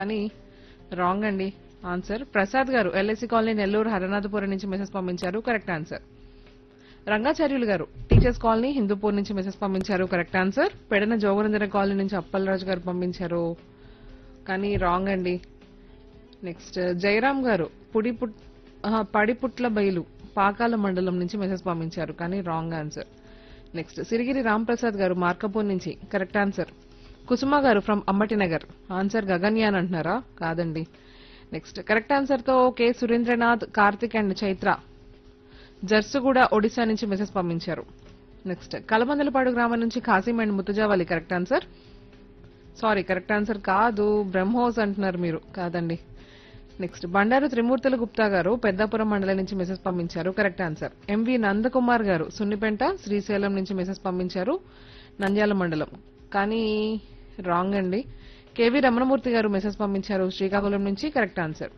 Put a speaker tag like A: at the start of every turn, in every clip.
A: కానీ రాంగ్ అండి ఆన్సర్ ప్రసాద్ గారు ఎల్ఐసి కాలనీ నెల్లూరు హరనాథపురం నుంచి మెసేజ్ పంపించారు కరెక్ట్ ఆన్సర్ రంగాచార్యులు గారు టీచర్స్ కాలనీ హిందూపూర్ నుంచి మెసేజ్ పంపించారు కరెక్ట్ ఆన్సర్ పెడన జోగనందర కాలనీ నుంచి అప్పలరాజు గారు పంపించారు కానీ రాంగ్ అండి నెక్స్ట్ జయరాం గారు పుడి పుట్ ఆహా, పడిపుట్ల బయలు పాకాల మండలం నుంచి మెసేజ్ పంపించారు కానీ wrong answer next Sirigiri Ramprasad garu Markapur నుంచి correct answer Kusuma garu from Ammati Nagar answer Gaganyaan అంటున్నారా కాదండి నెక్స్ట్ కరెక్ట్ ఆన్సర్ తో కె సురేంద్రనాథ్ కార్తిక్ అండ్ చైత్ర జర్సుగూడ ఒడిశా నుంచి మెసేజ్ పంపించారు నెక్స్ట్ కలమందలపాడు గ్రామం నుంచి Khasim and Mutujavali correct answer sorry correct answer కాదు బ్రహ్మోస్ అంటున్నారు మీరు కాదండి నెక్స్ట్ బండారు త్రిమూర్తుల గుప్తా గారు పెద్దాపురం మండలం నుంచి మెసేజ్ పంపించారు కరెక్ట్ ఆన్సర్ ఎంవి నందకుమార్ గారు సున్నిపెంట శ్రీశైలం నుంచి మెసేజ్ పంపించారు నంద్యాల మండలం కానీ రాంగ్ అండి కేవి రమణమూర్తి గారు మెసేజ్ పంపించారు శ్రీకాకుళం నుంచి కరెక్ట్ ఆన్సర్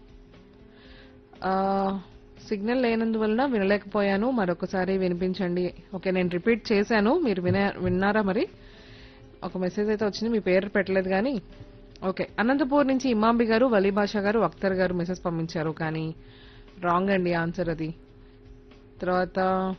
A: సిగ్నల్ లేనందువలన వినలేకపోయాను మరొకసారి వినిపించండి ఓకే నేను రిపీట్ చేశాను మీరు విన విన్నారా మరి ఒక మెసేజ్ అయితే వచ్చింది మీ పేరు పెట్టలేదు కానీ ఓకే అనంతపూర్ నుంచి ఇమాంబి గారు వలీ భాషా గారు అఖ్తర్ గారు మెసేజ్ పంపించారు కానీ రాంగ్ అండి ఆన్సర్ అది తర్వాత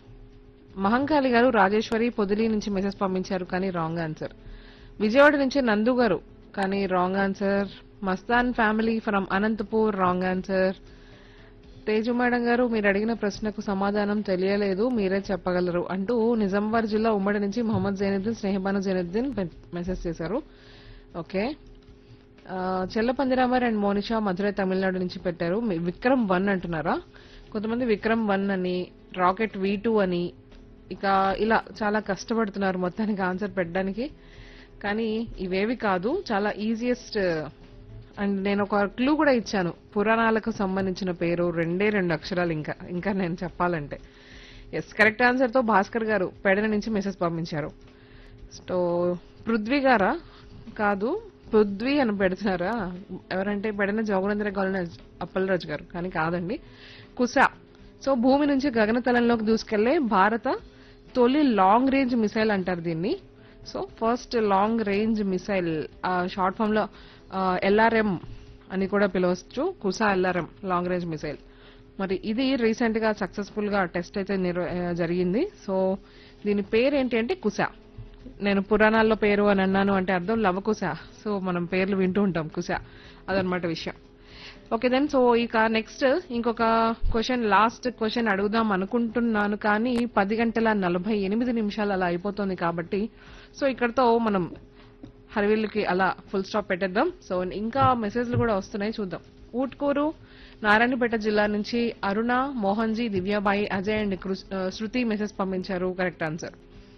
A: మహంకాళి గారు రాజేశ్వరి పొదిలి నుంచి మెసేజ్ పంపించారు కానీ రాంగ్ ఆన్సర్ విజయవాడ నుంచి నందు గారు కానీ wrong answer Mastan family from Anantapur wrong answer Teju madam garu మీరు అడిగిన ప్రశ్నకు సమాధానం తెలియలేదు మీరే చెప్పగలరు అంటూ నిజామాబాద్ జిల్లా ఉమ్మడి నుంచి మొహమ్మద్ జైనుద్దీన్ స్నేహబాను జైనుద్దీన్ మె- మెసేజ్ చేశారు ఓకే ఆ, చెల్లపందిరామర్ అండ్ మోనిషా మధురై తమిళనాడు నుంచి పెట్టారు మీ- విక్రమ్ వన్ అంటున్నారా కొంతమంది విక్రమ్ వన్ అని రాకెట్ వి టూ అని ఇక ఇలా చాలా కష్టపడుతున్నారు మొత్తానికి ఆన్సర్ పెట్టడానికి కానీ ఇవేవి కాదు చాలా ఈజియెస్ట్ అండ్ నేను ఒక క్లూ కూడా ఇచ్చాను పురాణాలకు సంబంధించిన పేరు రెండే రెండు అక్షరాలు ఇంకా ఇంకా నేను చెప్పాలంటే ఎస్ కరెక్ట్ ఆన్సర్ తో భాస్కర్ గారు పెడన నుంచి మెసేజ్ పంపించారు సో పృథ్వీ గారా కాదు పృథ్వీ అని పెడుతున్నారా ఎవరంటే పెడన జోగనేంద్ర కాలనీ అప్పలరాజు గారు కానీ కాదండి కుస సో భూమి నుంచి గగనతలంలోకి దూసుకెళ్లే భారత తొలి లాంగ్ రేంజ్ మిసైల్ అంటారు దీన్ని so first long range missile short form లో ఎల్ఆర్ఎం అని కూడా పిలవచ్చు Kusha LRM long range missile మరి ఇది రీసెంట్ గా సక్సెస్ఫుల్ గా టెస్ట్ అయితే నిర్వ- ఆ, జరిగింది సో దీని పేరు ఏంటి అంటే కుసా నేను పురాణాల్లో పేరు అని అన్నాను అంటే అర్థం లవకుశ సో మనం పేర్లు వింటూ ఉంటాం కుశ అదనమాట విషయం ఓకే దెన్ సో ఇక నెక్స్ట్ ఇంకొక క్వశ్చన్ లాస్ట్ క్వశ్చన్ అడుగుదాం అనుకుంటున్నాను కానీ పది గంటల నలభై ఎనిమిది నిమిషాలు అలా అయిపోతుంది కాబట్టి సో ఇక్కడతో మనం హరివిల్లుకి అలా ఫుల్ స్టాప్ పెట్టేద్దాం సో ఇంకా మెసేజ్లు కూడా వస్తున్నాయి చూద్దాం ఊట్కూరు నారాయణపేట జిల్లా నుంచి అరుణ మోహన్జీ దివ్యాబాయి అజయ్ అండ్ కృ- ఆ, శృతి మెసేజ్ పంపించారు కరెక్ట్ ఆన్సర్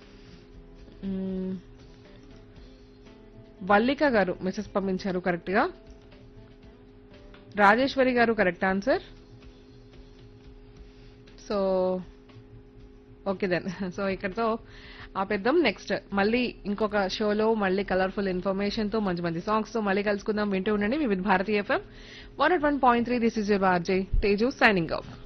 A: మ్మ్. వల్లిక గారు మెసేజ్ పంపించారు కరెక్ట్ గా Rajeshwari garu correct answer so okay then so ఇక్కడతో ఆపేద్దాం నెక్స్ట్ మళ్ళీ ఇంకొక షోలో మళ్ళీ కలర్ఫుల్ ఇన్ఫర్మేషన్ తో మంచి మంచి సాంగ్స్ తో మళ్ళీ కలుసుకుందాం వింటూ ఉండండి Vividh Bharati FM one one point three this is your RJ Teju signing of